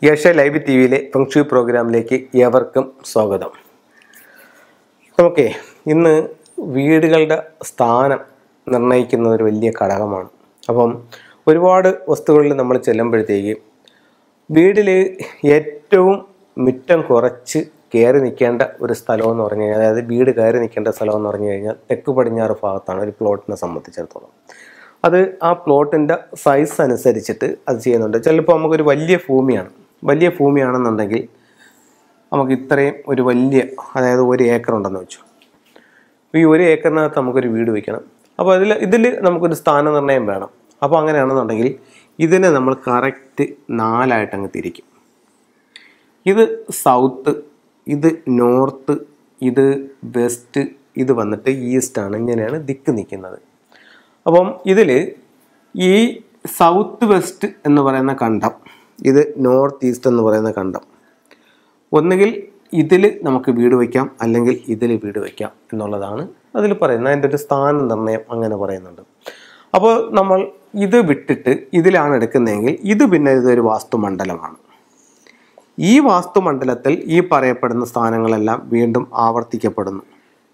Asia live T വിയിലെ ഫംഗ്ഷു പ്രോഗ്രാമിലേക്ക് ഏവർക്കും സ്വാഗതം നമുക്ക് ഇന്ന് വീടുകളുടെ സ്ഥാനം നിർണ്ണയിക്കുന്ന ഒരു വലിയ ഘടകമാണ് അപ്പം ഒരുപാട് വസ്തുക്കളിൽ നമ്മൾ ചെല്ലുമ്പോഴത്തേക്ക് വീട്ടിൽ ഏറ്റവും മുറ്റം കുറച്ച് കയറി നിൽക്കേണ്ട ഒരു സ്ഥലം എന്ന് പറഞ്ഞു കഴിഞ്ഞാൽ അതായത് വീട് കയറി നിൽക്കേണ്ട സ്ഥലം എന്ന് പറഞ്ഞു കഴിഞ്ഞാൽ തെക്ക് പടിഞ്ഞാറ് ഭാഗത്താണ് ഒരു പ്ലോട്ടിനെ സംബന്ധിച്ചിടത്തോളം അത് ആ പ്ലോട്ടിൻ്റെ സൈസ് അനുസരിച്ചിട്ട് അത് ചെയ്യുന്നുണ്ട് ചിലപ്പോൾ നമുക്കൊരു വലിയ ഭൂമിയാണ് വലിയ ഭൂമിയാണെന്നുണ്ടെങ്കിൽ നമുക്ക് ഇത്രയും ഒരു വലിയ അതായത് ഒരു ഏക്കർ ഉണ്ടെന്ന് വെച്ചു അപ്പോൾ ഈ ഒരു ഏക്കറിനകത്ത് നമുക്കൊരു വീട് വയ്ക്കണം അപ്പോൾ അതിൽ ഇതിൽ നമുക്കൊരു സ്ഥാനനിർണ്ണയം വേണം അപ്പോൾ അങ്ങനെയാണെന്നുണ്ടെങ്കിൽ ഇതിനെ നമ്മൾ കറക്റ്റ് നാലായിട്ട് അങ്ങ് തിരിക്കും ഇത് സൗത്ത് ഇത് നോർത്ത് ഇത് വെസ്റ്റ് ഇത് വന്നിട്ട് ഈസ്റ്റ് ആണ് ഇങ്ങനെയാണ് ദിക്ക് നിൽക്കുന്നത് അപ്പം ഇതിൽ ഈ സൗത്ത് വെസ്റ്റ് എന്ന് പറയുന്ന കണ്ടം ഇത് നോർത്ത് ഈസ്റ്റ് എന്ന് പറയുന്ന കണ്ടം ഒന്നുകിൽ ഇതിൽ നമുക്ക് വീട് വയ്ക്കാം അല്ലെങ്കിൽ ഇതിൽ വീട് വയ്ക്കാം എന്നുള്ളതാണ് അതിൽ പറയുന്നത് അതിൻ്റെ ഒരു സ്ഥാന നിർണ്ണയം അങ്ങനെ പറയുന്നുണ്ട് അപ്പോൾ നമ്മൾ ഇത് വിട്ടിട്ട് ഇതിലാണ് എടുക്കുന്നതെങ്കിൽ ഇത് പിന്നെ ഇതൊരു വാസ്തുമണ്ഡലമാണ് ഈ വാസ്തുമണ്ഡലത്തിൽ ഈ പറയപ്പെടുന്ന സ്ഥാനങ്ങളെല്ലാം വീണ്ടും ആവർത്തിക്കപ്പെടുന്നു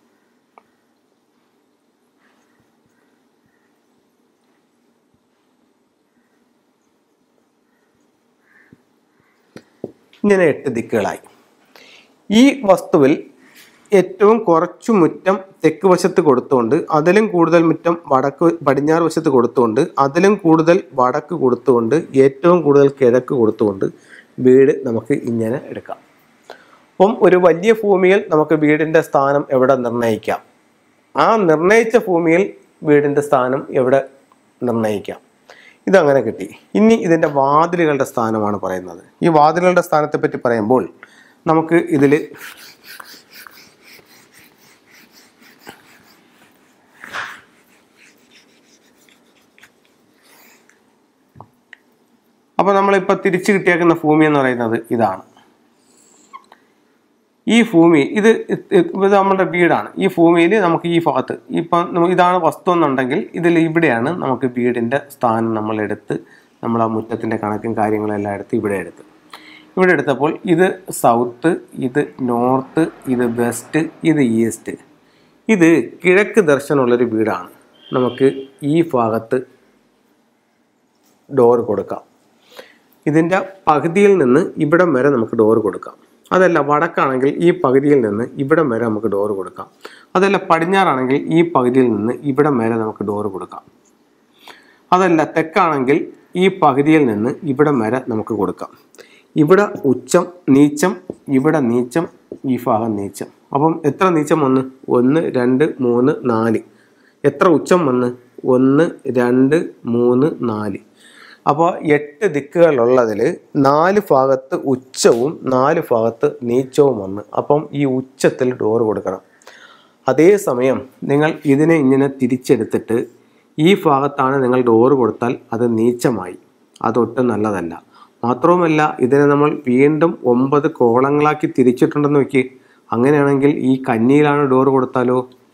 ഇങ്ങനെ എട്ട് ദിക്കുകളായി ഈ വസ്തുവിൽ ഏറ്റവും കുറച്ചു മുറ്റം തെക്ക് വശത്ത് കൊടുത്തുകൊണ്ട് അതിലും കൂടുതൽ മുറ്റം വടക്ക് പടിഞ്ഞാറ് വശത്ത് കൊടുത്തുകൊണ്ട് അതിലും കൂടുതൽ വടക്ക് കൊടുത്തുകൊണ്ട് ഏറ്റവും കൂടുതൽ കിഴക്ക് കൊടുത്തുകൊണ്ട് വീട് നമുക്ക് ഇങ്ങനെ എടുക്കാം അപ്പം ഒരു വലിയ ഭൂമിയിൽ നമുക്ക് വീടിൻ്റെ സ്ഥാനം എവിടെ നിർണ്ണയിക്കാം ആ നിർണ്ണയിച്ച ഭൂമിയിൽ വീടിൻ്റെ സ്ഥാനം എവിടെ നിർണ്ണയിക്കാം ഇതങ്ങനെ കിട്ടി ഇനി ഇതിൻ്റെ വാതിലുകളുടെ സ്ഥാനമാണ് പറയുന്നത് ഈ വാതിലുകളുടെ സ്ഥാനത്തെ പറ്റി പറയുമ്പോൾ നമുക്ക് ഇതിൽ അപ്പോൾ നമ്മളിപ്പോൾ തിരിച്ചു കിട്ടിയേക്കുന്ന ഭൂമി എന്ന് പറയുന്നത് ഇതാണ് ഈ ഭൂമി ഇത് ഇത് ഇത് നമ്മുടെ വീടാണ് ഈ ഭൂമിയിൽ നമുക്ക് ഈ ഭാഗത്ത് ഇപ്പം നമ്മ- ഇതാണ് വസ്തു എന്നുണ്ടെങ്കിൽ ഇതിൽ ഇവിടെയാണ് നമുക്ക് വീടിൻ്റെ സ്ഥാനം നമ്മൾ എടുത്ത് നമ്മൾ ആ മുറ്റത്തിൻ്റെ കണക്കും കാര്യങ്ങളെല്ലാം എടുത്ത് ഇവിടെ എടുത്ത് ഇവിടെ എടുത്തപ്പോൾ ഇത് സൗത്ത് ഇത് നോർത്ത് ഇത് വെസ്റ്റ് ഇത് ഈസ്റ്റ് ഇത് കിഴക്ക് ദർശനമുള്ളൊരു വീടാണ് നമുക്ക് ഈ ഭാഗത്ത് ഡോർ കൊടുക്കാം ഇതിൻ്റെ പകുതിയിൽ നിന്ന് ഇവിടം വരെ നമുക്ക് ഡോർ കൊടുക്കാം അതല്ല വടക്കാണെങ്കിൽ ഈ പകുതിയിൽ നിന്ന് ഇവിടം വരെ നമുക്ക് ഡോർ കൊടുക്കാം അതല്ല പടിഞ്ഞാറാണെങ്കിൽ ഈ പകുതിയിൽ നിന്ന് ഇവിടം വരെ നമുക്ക് ഡോർ കൊടുക്കാം അതല്ല തെക്കാണെങ്കിൽ ഈ പകുതിയിൽ നിന്ന് ഇവിടം വരെ നമുക്ക് കൊടുക്കാം ഇവിടെ ഉച്ചം നീച്ചം ഇവിടെ നീച്ചം ഈ ഭാഗം നീച്ചം അപ്പം എത്ര നീച്ചം വന്ന് ഒന്ന് രണ്ട് മൂന്ന് നാല് എത്ര ഉച്ചം വന്ന് ഒന്ന് രണ്ട് മൂന്ന് നാല് അപ്പോൾ എട്ട് ദിക്കുകളുള്ളതിൽ നാല് ഭാഗത്ത് ഉച്ചവും നാല് ഭാഗത്ത് നീച്ചവും വന്ന് അപ്പം ഈ ഉച്ചത്തിൽ ഡോർ കൊടുക്കണം അതേസമയം നിങ്ങൾ ഇതിനെ ഇങ്ങനെ തിരിച്ചെടുത്തിട്ട് ഈ ഭാഗത്താണ് നിങ്ങൾ ഡോറ് കൊടുത്താൽ അത് നീച്ചമായി അതൊട്ടും നല്ലതല്ല മാത്രവുമല്ല ഇതിനെ നമ്മൾ വീണ്ടും ഒമ്പത് കോളങ്ങളാക്കി തിരിച്ചിട്ടുണ്ടെന്ന് നോക്കി അങ്ങനെയാണെങ്കിൽ ഈ കന്നിയിലാണ് ഡോറ് കൊടുത്താലോ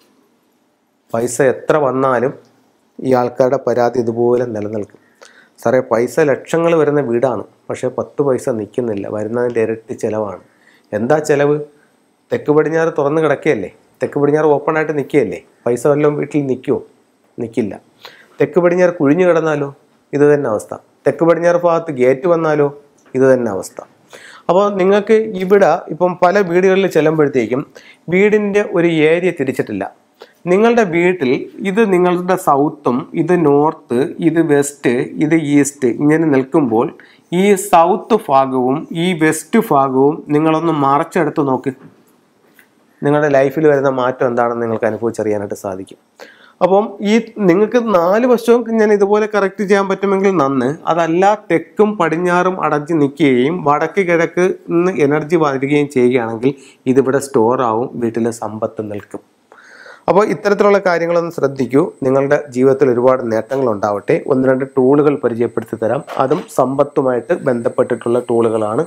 പൈസ എത്ര വന്നാലും ഈ ആൾക്കാരുടെ പരാതി ഇതുപോലെ നിലനിൽക്കും സാറേ പൈസ ലക്ഷങ്ങൾ വരുന്ന വീടാണ് പക്ഷേ പത്ത് പൈസ നിൽക്കുന്നില്ല വരുന്നതിൻ്റെ ഇരട്ടി ചിലവാണ് എന്താ ചിലവ് തെക്ക് പടിഞ്ഞാറ് തുറന്ന് കിടക്കുകയല്ലേ തെക്ക് പടിഞ്ഞാറ് ഓപ്പൺ ആയിട്ട് നിൽക്കുകയല്ലേ പൈസ വല്ലതും വീട്ടിൽ നിൽക്കുമോ നിൽക്കില്ല തെക്ക് പടിഞ്ഞാറ് കുഴിഞ്ഞു കിടന്നാലോ ഇത് തന്നെ അവസ്ഥ തെക്ക് പടിഞ്ഞാറ് ഭാഗത്ത് ഗേറ്റ് വന്നാലോ ഇത് തന്നെ അവസ്ഥ അപ്പോൾ നിങ്ങൾക്ക് ഇവിടെ ഇപ്പം പല വീടുകളിൽ ചെല്ലുമ്പോഴത്തേക്കും വീടിൻ്റെ ഒരു ഏരിയ തിരിച്ചിട്ടില്ല നിങ്ങളുടെ വീട്ടിൽ ഇത് നിങ്ങളുടെ സൗത്തും ഇത് നോർത്ത് ഇത് വെസ്റ്റ് ഇത് ഈസ്റ്റ് ഇങ്ങനെ നിൽക്കുമ്പോൾ ഈ സൗത്ത് ഭാഗവും ഈ വെസ്റ്റ് ഭാഗവും നിങ്ങളൊന്ന് മറച്ചെടുത്ത് നോക്ക് നിങ്ങളുടെ ലൈഫിൽ വരുന്ന മാറ്റം എന്താണെന്ന് നിങ്ങൾക്ക് അനുഭവിച്ചറിയാനായിട്ട് സാധിക്കും അപ്പം ഈ നിങ്ങൾക്ക് നാല് വശവും ഞാൻ ഇതുപോലെ കറക്റ്റ് ചെയ്യാൻ പറ്റുമെങ്കിൽ നന്ന് അതല്ല തെക്കും പടിഞ്ഞാറും അടച്ച് നിൽക്കുകയും വടക്ക് കിഴക്ക് നിന്ന് എനർജി വരികയും ചെയ്യുകയാണെങ്കിൽ ഇതിവിടെ സ്റ്റോർ ആവും വീട്ടിലെ സമ്പത്ത് നിൽക്കും അപ്പോൾ ഇത്തരത്തിലുള്ള കാര്യങ്ങളൊന്ന് ശ്രദ്ധിക്കൂ നിങ്ങളുടെ ജീവിതത്തിൽ ഒരുപാട് നേട്ടങ്ങൾ ഉണ്ടാവട്ടെ ഒന്ന് രണ്ട് ടൂളുകൾ പരിചയപ്പെടുത്തി തരാം അതും സമ്പത്തുമായിട്ട് ബന്ധപ്പെട്ടിട്ടുള്ള ടൂളുകളാണ്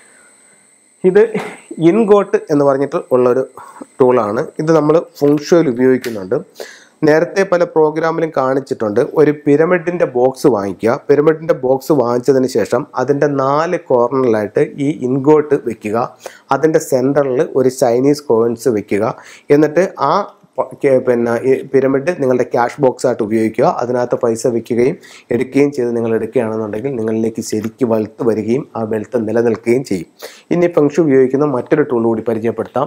ഇത് ഇൻഗോട്ട് എന്ന് പറഞ്ഞിട്ട് ഉള്ളൊരു ടൂളാണ് ഇത് നമ്മൾ ഫുങ്ഷോയിൽ ഉപയോഗിക്കുന്നുണ്ട് നേരത്തെ പല പ്രോഗ്രാമിലും കാണിച്ചിട്ടുണ്ട് ഒരു പിരമിഡിൻ്റെ ബോക്സ് വാങ്ങിക്കുക പിരമിഡിൻ്റെ ബോക്സ് വാങ്ങിച്ചതിന് ശേഷം അതിൻ്റെ നാല് കോർണറിലായിട്ട് ഈ ഇൻഗോട്ട് വെക്കുക അതിൻ്റെ സെൻറ്ററിൽ ഒരു ചൈനീസ് കോയിൻസ് വെക്കുക എന്നിട്ട് ആ പ- കെ- പിന്നെ ഈ പിരമിഡ് നിങ്ങളുടെ ക്യാഷ് ബോക്സ് ആയിട്ട് ഉപയോഗിക്കുക അതിനകത്ത് പൈസ വെക്കുകയും എടുക്കുകയും ചെയ്ത് നിങ്ങൾ എടുക്കുകയാണെന്നുണ്ടെങ്കിൽ നിങ്ങളിലേക്ക് ശരിക്ക് വെൽത്ത് വരികയും ആ വെൽത്ത് നിലനിൽക്കുകയും ചെയ്യും ഇനി ഫംഗ്ഷൻ ഉപയോഗിക്കുന്ന മറ്റൊരു ടൂൾ കൂടി പരിചയപ്പെടുത്താം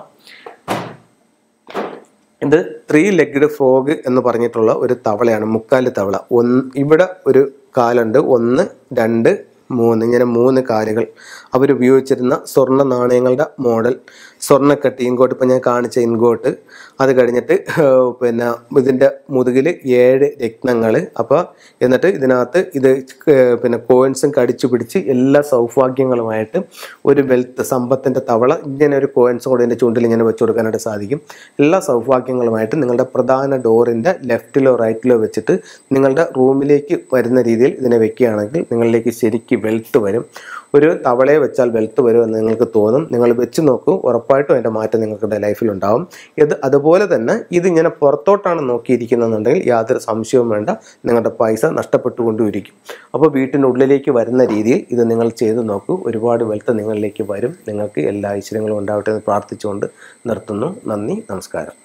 ഇത് ത്രീ ലെഗ്ഡ് ഫ്രോഗ് എന്ന് പറഞ്ഞിട്ടുള്ള ഒരു തവളയാണ് മുക്കാല് തവള ഒന്ന് ഇവിടെ ഒരു കാലുണ്ട് ഒന്ന് രണ്ട് മൂന്ന് ഇങ്ങനെ മൂന്ന് കാലുകൾ അവരുപയോഗിച്ചിരുന്ന സ്വർണ്ണ നാണയങ്ങളുടെ മോഡൽ സ്വർണ്ണക്കട്ടി ഇൻകോട്ട് ഇപ്പം ഞാൻ കാണിച്ച ഇൻകോട്ട് അത് കഴിഞ്ഞിട്ട് ഏർ പിന്നെ ഇതിൻ്റെ മുതുകിൽ ഏഴ് രത്നങ്ങൾ അപ്പോൾ എന്നിട്ട് ഇതിനകത്ത് ഇത് ഏർ പിന്നെ കോയിൻസും കടിച്ചു പിടിച്ച് എല്ലാ സൗഭാഗ്യങ്ങളുമായിട്ട് ഒരു വെൽത്ത് സമ്പത്തിൻ്റെ തവള ഇങ്ങനെ ഒരു കോയിൻസും കൂടെ ഇതിൻ്റെ ചൂണ്ടിൽ ഇങ്ങനെ വെച്ച് കൊടുക്കാനായിട്ട് സാധിക്കും എല്ലാ സൗഭാഗ്യങ്ങളുമായിട്ട് നിങ്ങളുടെ പ്രധാന ഡോറിൻ്റെ ലെഫ്റ്റിലോ റൈറ്റിലോ വെച്ചിട്ട് നിങ്ങളുടെ റൂമിലേക്ക് വരുന്ന രീതിയിൽ ഇതിനെ വെക്കുകയാണെങ്കിൽ നിങ്ങളിലേക്ക് ശരിക്ക് വെൽത്ത് വരും ഒരു തവളയെ വെച്ചാൽ വെൽത്ത് വരുമെന്ന് നിങ്ങൾക്ക് തോന്നും നിങ്ങൾ വെച്ച് നോക്കൂ ഉറപ്പായിട്ടും അതിൻ്റെ മാറ്റം നിങ്ങളുടെ ലൈഫിൽ ഉണ്ടാവും ഇത് അതുപോലെ തന്നെ ഇതിങ്ങനെ പുറത്തോട്ടാണ് നോക്കിയിരിക്കുന്നതെന്നുണ്ടെങ്കിൽ യാതൊരു സംശയവും വേണ്ട നിങ്ങളുടെ പൈസ നഷ്ടപ്പെട്ടുകൊണ്ടിരിക്കും അപ്പോൾ വീട്ടിൻ്റെ ഉള്ളിലേക്ക് വരുന്ന രീതിയിൽ ഇത് നിങ്ങൾ ചെയ്ത് നോക്കൂ ഒരുപാട് വെൽത്ത് നിങ്ങളിലേക്ക് വരും നിങ്ങൾക്ക് എല്ലാ ഐശ്വര്യങ്ങളും ഉണ്ടാവട്ടെ എന്ന് പ്രാർത്ഥിച്ചുകൊണ്ട് നിർത്തുന്നു നന്ദി നമസ്കാരം